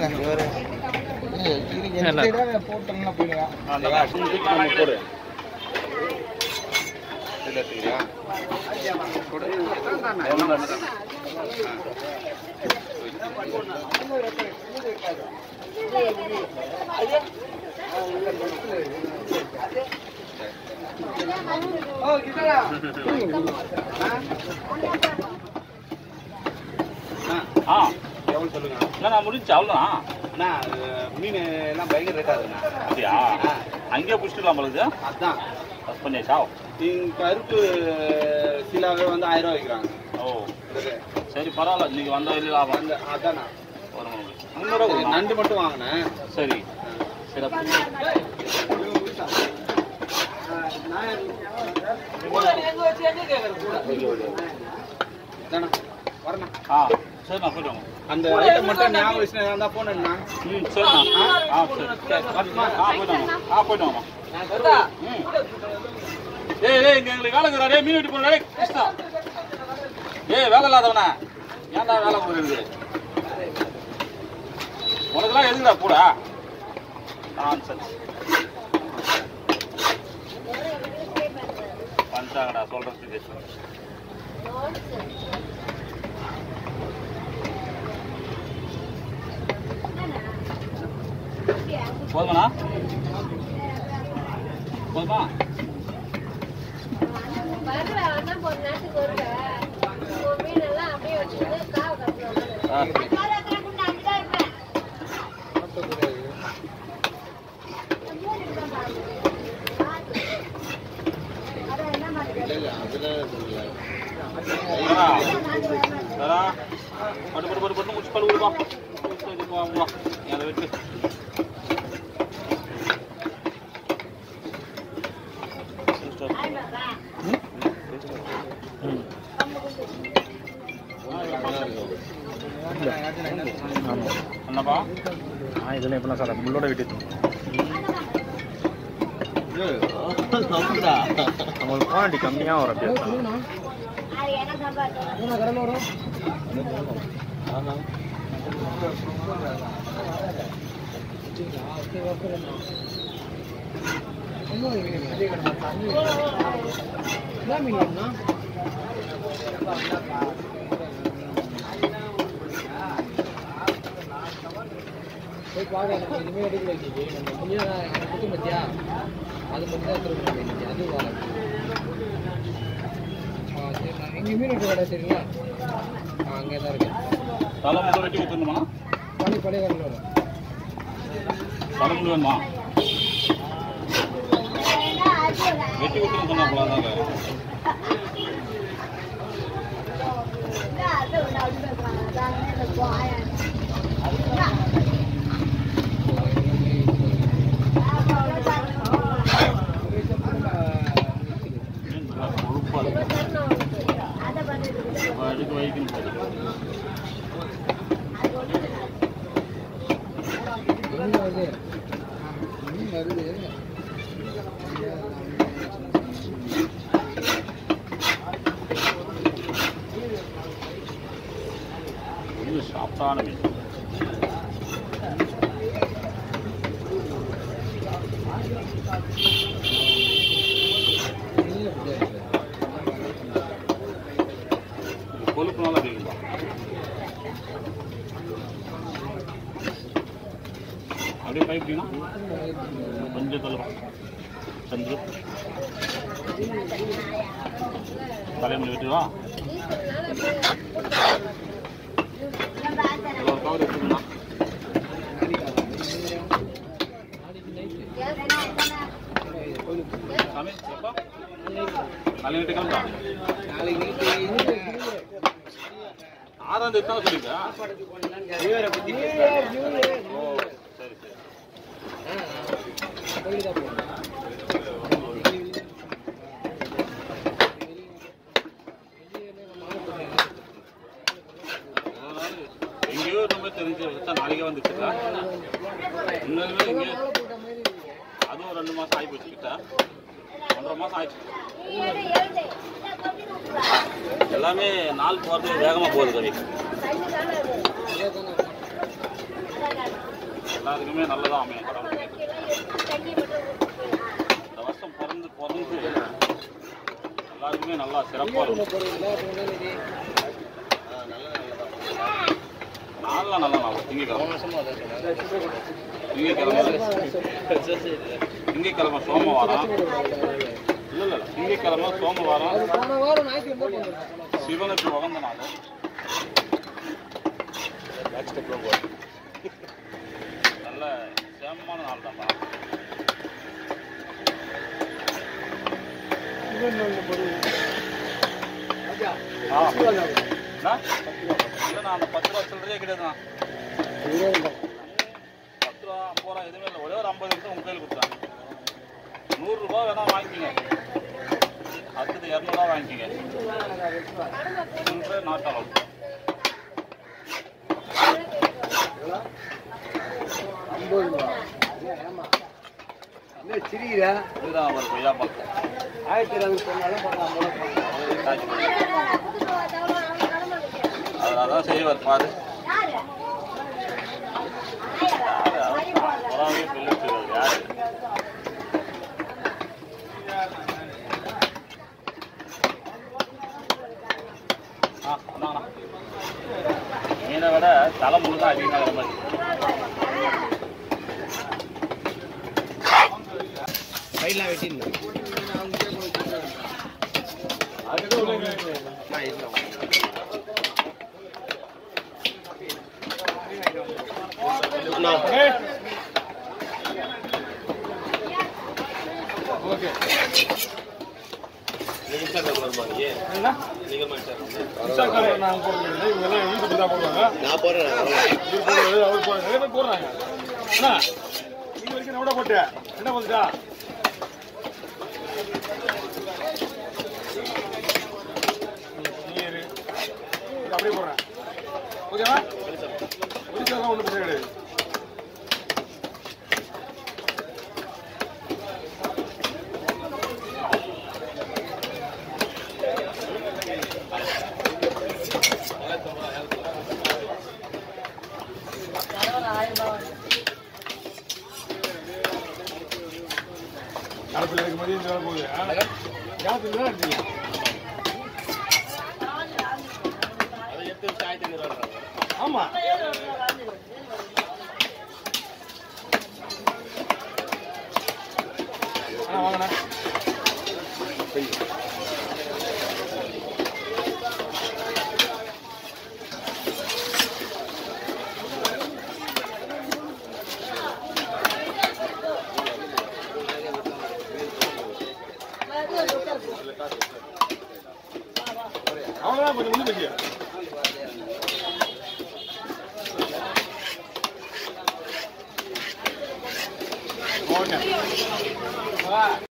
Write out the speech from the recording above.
போட்டோம்னா போயிடுவேன் நம்ம போடு இதில் எடுத்துக்கிறியா ஆ எவ்வளோ சொல்லுங்க இல்லை நான் முடிஞ்சு அவ்வளோதான் அண்ணா அது மீன் எல்லாம் பயங்கர ரேட்டாக இருக்குண்ணா அப்படியா அங்கேயே பிடிச்சிக்கலாம் பொழுது அதுதான் பஸ் பண்ணியாச்சா இங்க கருப்பு சிலாவே வந்து ஆயிரம் ரூபா வைக்கிறாங்க ஓ சரி பரவாயில்ல இன்னைக்கு வந்தா இல்லை லாபம் அந்த அதாண்ணா ஒரு முந்நூறுவா கொடுங்க. நண்டு மட்டும் வாங்கினேன் சரி சரி அப்ப தானே வரண்ணா ஆ சரி நான் போயிட்டு வாங்க அந்த ஐட்டம் மட்டும் ஞாபகம் வச்சுனா இருந்தால் போன் அண்ணா ம் சரிண்ணா ஆ சரி ஆ போயிட்டு வாங்க ஆ போயிட்டு வாங்க ம் ஏய் ஏய் இங்க எங்களுக்கு வேலை இருக்கிறாரே மீன் வெட்டி போடுறே கிருஷ்ணா ஏய் வேலை இல்லாதவனா ஏன்டா வேலை போடுறது உனக்கெல்லாம் எதுக்குடா கூட நான்சென்ஸ் வந்துட்டாங்கடா சொல்றதுக்கு போதுமாண்ணா போதுமா வருவேன் ஆனா ஒரு நேரத்துக்கு வருவேன் உன் மீனெல்லாம் அப்படியே வச்சுட்டு காவை கட்டுவாங்க ஆ வரா வரா பட்டு பட்டு பட்டு பட்டு முடிச்சு படு விடுப்பா சரி போ வா அதை விட்டு என்னப்பா இதெல்லாம் எப்படிலாம் சார் முள்ளோட விட்டு நம்மளுக்கு குவாலிட்டி கம்மியாக வர பேசலாம் அது என்ன சம்பாதிச்சு போய் பார்க்க இனிமேல் எடுக்கல இன்னைக்கு நம்ம முடியாத குத்து பத்தியா அது மட்டும் தான் திரும்ப இன்னைக்கு அது வாங்க ஆ சரி நான் எங்கள் மீன் வெட்டுற கடை சரிங்களா ஆ அங்கே தான் இருக்கேன் தலை முழு வெட்டி கொடுத்துருமா பழைய பழைய கடையில் வரும் தலை முழு வேணுமா வெட்டி கொடுத்துன்னு சொன்னா போலாதாங்க கொழுப்பா இருக்கு அதுக்கு வைக்கணும் சரி மீன் வருது மீன் வருது இது சாப்பிட்டான மீன் மீன் வருது இது கொழுப்பு நல்லா கேட்குமா அப்படியே பைப்பிட்டீங்கன்னா கொஞ்சம் தொலைவா சந்திரு தலைமுறை வெட்டுவா ஒரு கவர் எடுத்துக்கணும் சாமி எப்போ நாளை நைட்டு கிளம்பா நாளைக்கு நைட்டு ஆறாம் தேதி தான் சொல்லிருக்கா நியூ பற்றி பேசுகிறாங்க ஓ சரி சரி கோயிலுக்கு தான் போகணும் எங்கேயோ ரொம்ப தெரிஞ்சு வச்சா நாளைக்கே வந்துச்சுக்கா இன்னொரு எங்கேயோ அதுவும் ரெண்டு மாசம் ஆகி போச்சு கிட்ட ஒன்றரை மாசம் ஆயிடுச்சு எல்லாமே நாள் போகிறது வேகமாக போகுது கவி அதே தானே எல்லாருக்குமே நல்லதா அமையும் கடவுள் எல்லாம் எடுத்து தண்ணி மட்டும் ஊத்திக்கலாம். இந்த வருஷம் பிறந்து பிறந்து எல்லாருக்குமே நல்லா சிறப்பாக இருக்கும் போடுவீங்களா அப்போ என்ன நிதி நாளில் நல்ல நாள் திங்கக்கிழமை மாசமா அதை சொன்னாங்க திங்கக்கிழமை திங்கக்கிழமை சோமவாரம் இல்லை இல்லை திங்கக்கிழமை சோமவாரம் போன வாரம் ஞாயிற்றுக்கிழமை போயிருந்தேன் சிவனுக்கு உகந்த நாள் நல்ல சேமமான நாள் தான்ப்பா ஆ என்ன இல்லைண்ணா அந்த பத்து ரூபா சில்லறையே கிடையாதுண்ணா பத்து ரூபா ஐம்பது ரூபா எதுவுமே இல்லை ஒரே ஒரு ஐம்பது நிமிஷம் உங்கள் கையில் கொடுத்தாங்க நூறுரூபா வேணா வாங்கிக்கிங்க அடுத்தது இரநூறுவா வாங்கிக்கிங்க சில்லறை நாட்டாளம் என்ன சிரிக்கிறா இதுதான் அவர் கொய்யா பழம் ஆயிரத்தி இருநூறு சொன்னாலும் பண்ணலாம் புதுக்கோவா தவிர அவங்க நடமாடுச்சு. அதில் அதான் செய்வார் பாரு யாரு? புறாவே சொல்லிட்டு யாரு ஆ அண்ணா மீனை விட தலை முழு தான் அதிகமாக மாதிரி கையெல்லாம் வெட்டிருந்தேன் நான் போடுறேன் என்ன வந்துட்டா நீர் இது அப்படியே போடுறேன் ஓகேவா ஒன்றும் பிரச்சனை கிடையாது காலத்தில் இருக்கு மதியம் வேலை போகுது காலத்தில் தான் எடுத்துக்கலாம் ஆமா அண்ணா வாங்கண்ணா அவ்வளோதான் கொஞ்சம் முன்னு போச்சு ஓகே